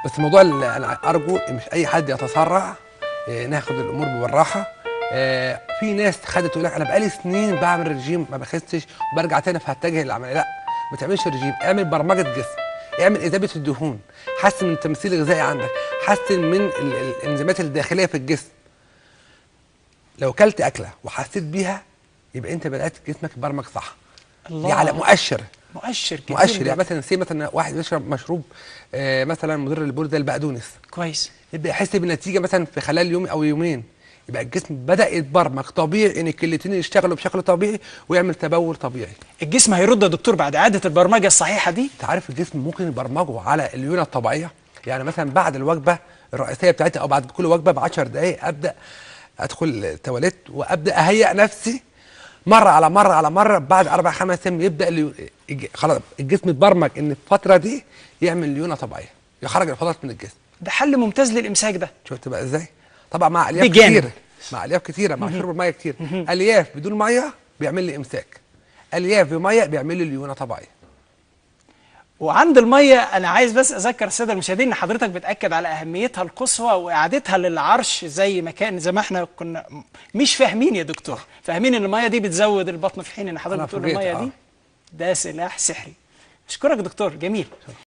بس الموضوع اللي انا ارجو مش اي حد يتسرع آه، ناخد الامور بالراحه آه، في ناس خدت تقول لك انا بقالي سنين بعمل رجيم ما بخسش وبرجع تاني فهتجه للعمليه لا ما تعملش رجيم اعمل برمجه جسم اعمل اذابه الدهون حسن من التمثيل الغذائي عندك حسن من ال- ال- الانزيمات الداخليه في الجسم لو كلت اكله وحسيت بيها يبقى انت بدات جسمك يبرمج صح دي على مؤشر مؤشر كبير مؤشر جداً. يعني مثلا سي مثلا واحد بيشرب مشروب آه مثلا مضر للبول زي البقدونس كويس يبدا يحس بالنتيجه مثلا في خلال يوم او يومين يبقى الجسم بدا يتبرمج طبيعي ان الكليتين يشتغلوا بشكل طبيعي ويعمل تبول طبيعي الجسم هيرد يا دكتور بعد اعاده البرمجه الصحيحه دي انت عارف الجسم ممكن يبرمجه على الليونه الطبيعيه يعني مثلا بعد الوجبه الرئيسيه بتاعتي او بعد كل وجبه ب 10 دقائق ابدا ادخل التواليت وابدا اهيئ نفسي مره على مره على مره بعد اربع خمس ايام يبدا اللي يج- خلاص الجسم اتبرمج ان الفتره دي يعمل ليونه طبيعيه يخرج الفضلات من الجسم ده حل ممتاز للامساك ده شفت بقى ازاي طبعا مع الياف بجانب. كتير مع الياف كتيره مع شرب الميه كتير الياف بدون ميه بيعمل لي امساك الياف بميه بيعمل لي ليونه طبيعيه وعند الميه انا عايز بس اذكر الساده المشاهدين ان حضرتك بتاكد على اهميتها القصوى واعادتها للعرش زي ما كان زي ما احنا كنا مش فاهمين يا دكتور فاهمين ان الميه دي بتزود البطن في حين ان حضرتك أنا بتقول فوجئت، الميه آه. دي ده سلاح سحري اشكرك دكتور جميل